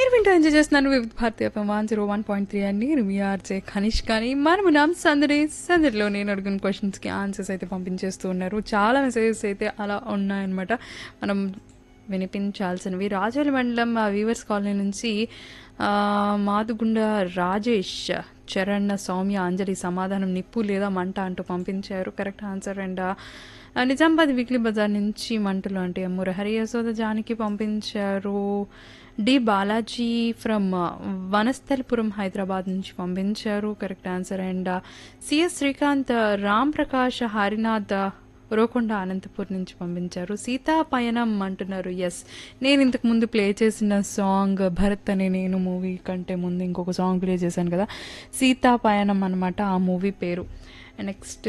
మీరు వింటూ ఎంజాయ్ చేస్తున్నాను వివిధ భారతీయ one zero one point three అండి మీ ఆర్జే ఖనిష్ కానీ మనము నామ్ సందడి సందడిలో నేను అడిగిన క్వశ్చన్స్కి ఆన్సర్స్ అయితే పంపించేస్తూ ఉన్నారు చాలా మెసేజెస్ అయితే అలా ఉన్నాయన్నమాట మనం వినిపించాల్సినవి రాజోలి మండలం ఆ వీవర్స్ కాలనీ నుంచి ఆ, మాదుగుండ రాజేష్ చరణ్ సౌమ్య అంజలి సమాధానం నిప్పు లేదా మంట అంటూ పంపించారు కరెక్ట్ ఆన్సర్ అండ్ ఆ, నిజామాబాద్ వీక్లీ బజార్ నుంచి మంటలు అంటే మురహరి యశోద జానికి పంపించారు డి బాలాజీ ఫ్రమ్ వనస్థలిపురం హైదరాబాద్ నుంచి పంపించారు correct answer and C S Srikanth Ram Prakash Harinath Uravakonda Anantapur నుంచి పంపించారు సీతా పయనం అంటున్నారు ఎస్ నేను ఇంతకు ముందు ప్లే చేసిన సాంగ్ భరత్ అనే నేను మూవీ కంటే ముందు ఇంకొక సాంగ్ ప్లే చేశాను కదా సీతా పయనం అనమాట ఆ మూవీ పేరు నెక్స్ట్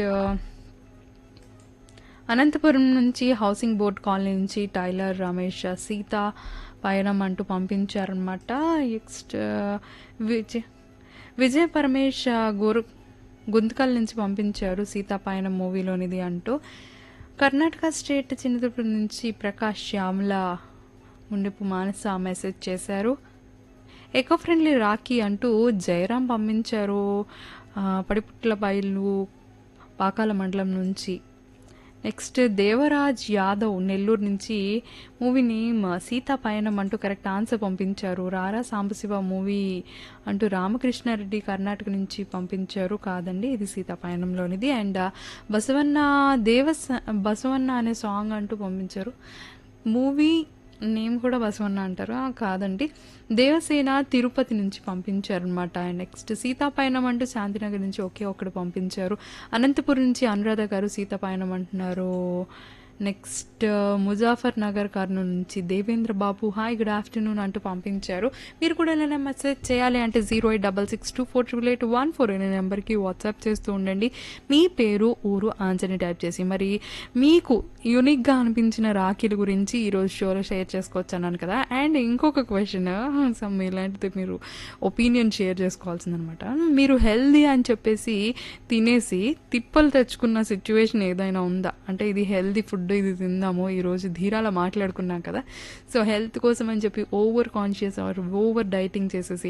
అనంతపురం నుంచి హౌసింగ్ బోర్డ్ కాలనీ నుంచి టైలర్ రమేష్ సీత పయనం అంటూ పంపించారనమాట నెక్స్ట్ విజయ్ విజయ్ పరమేష్ గురు గుంతకల్ నుంచి పంపించారు సీతా పయనం మూవీలోనిది అంటూ కర్ణాటక స్టేట్ చిన్నతిరుపతి నుంచి ప్రకాష్ శ్యామల ముండిపు మానస మెసేజ్ చేశారు ఎకో ఫ్రెండ్లీ రాఖీ అంటూ జయరాం పంపించారు ఆ, పడిపుట్ల బయలు పాకాల మండలం నుంచి నెక్స్ట్ దేవరాజ్ యాదవ్ నెల్లూరు నుంచి మూవీని మ- సీతా పయనం అంటూ కరెక్ట్ ఆన్సర్ పంపించారు రారా సాంబశివ మూవీ అంటూ రామకృష్ణారెడ్డి కర్ణాటక నుంచి పంపించారు కాదండి ఇది సీతా పయనంలోనిది అండ్ బసవన్న దేవస బసవన్న అనే సాంగ్ అంటూ పంపించారు మూవీ నేమ్ కూడా బసవన్న అంటారు ఆ, కాదండి దేవసేన తిరుపతి నుంచి పంపించారు అనమాట నెక్స్ట్ సీతాపయనం అంటూ శాంతినగర్ నుంచి ఒకే ఒక్కడు పంపించారు అనంతపురం నుంచి అనురాధ గారు సీతాపయనం అంటున్నారు నెక్స్ట్ ముజాఫర్ నగర్ కర్నూలు నుంచి Devendra Babu hi good afternoon అంటూ పంపించారు మీరు కూడా ఏదైనా మెసేజ్ చేయాలి అంటే zero eight double six two four triple eight one four అనే నెంబర్కి వాట్సాప్ చేస్తూ ఉండండి మీ పేరు ఊరు ఆన్సర్ని టైప్ చేసి మరి మీకు యూనిక్గా అనిపించిన రాఖీల గురించి ఈరోజు షోలో షేర్ చేసుకోవచ్చు అన్నాను కదా అండ్ ఇంకొక క్వశ్చన్ సమ్ ఇలాంటిది మీరు ఒపీనియన్ షేర్ చేసుకోవాల్సిందనమాట మీరు హెల్దీ అని చెప్పేసి తినేసి తిప్పలు తెచ్చుకున్న సిచ్యువేషన్ ఏదైనా ఉందా అంటే ఇది హెల్దీ ఫుడ్ ఇది తిందాము ఈరోజు ధీరాల మాట్లాడుకున్నాం కదా సో హెల్త్ కోసం అని చెప్పి over conscious or over dieting చేసేసి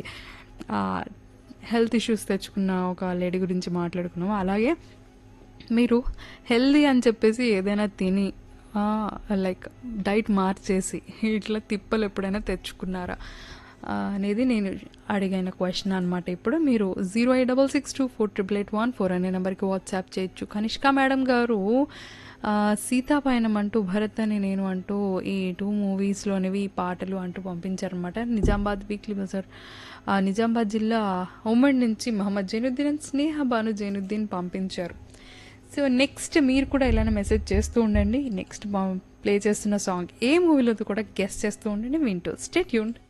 హెల్త్ ఇష్యూస్ తెచ్చుకున్న ఒక లేడీ గురించి మాట్లాడుకున్నాము అలాగే మీరు హెల్దీ అని చెప్పేసి ఏదైనా తిని లైక్ డైట్ మార్చేసి ఇట్లా తిప్పలు ఎప్పుడైనా తెచ్చుకున్నారా ఆ, అనేది నేను అడిగిన క్వశ్చన్ అనమాట ఇప్పుడు మీరు zero eight double six two four triple eight one four అనే నెంబర్కి వాట్సాప్ చేయొచ్చు కనిష్క మేడం గారు ఆ, సీతాపయనం అంటూ భరత్ అని నేను అంటూ ఈ టూ మూవీస్లోనివి ఈ పాటలు అంటూ పంపించారనమాట నిజామాబాద్ వీక్లీ బజార్ ఆ, నిజామాబాద్ జిల్లా ఉమ్మడి నుంచి మహమ్మద్ జైనుద్దీన్ అండ్ స్నేహ బాను జైనుద్దీన్ పంపించారు సో నెక్స్ట్ మీరు కూడా ఇలానే మెసేజ్ చేస్తూ ఉండండి నెక్స్ట్ ప్లే చేస్తున్న సాంగ్ ఏ మూవీలో కూడా గెస్ట్ చేస్తూ ఉండండి వింటూ స్టేట్ యూన్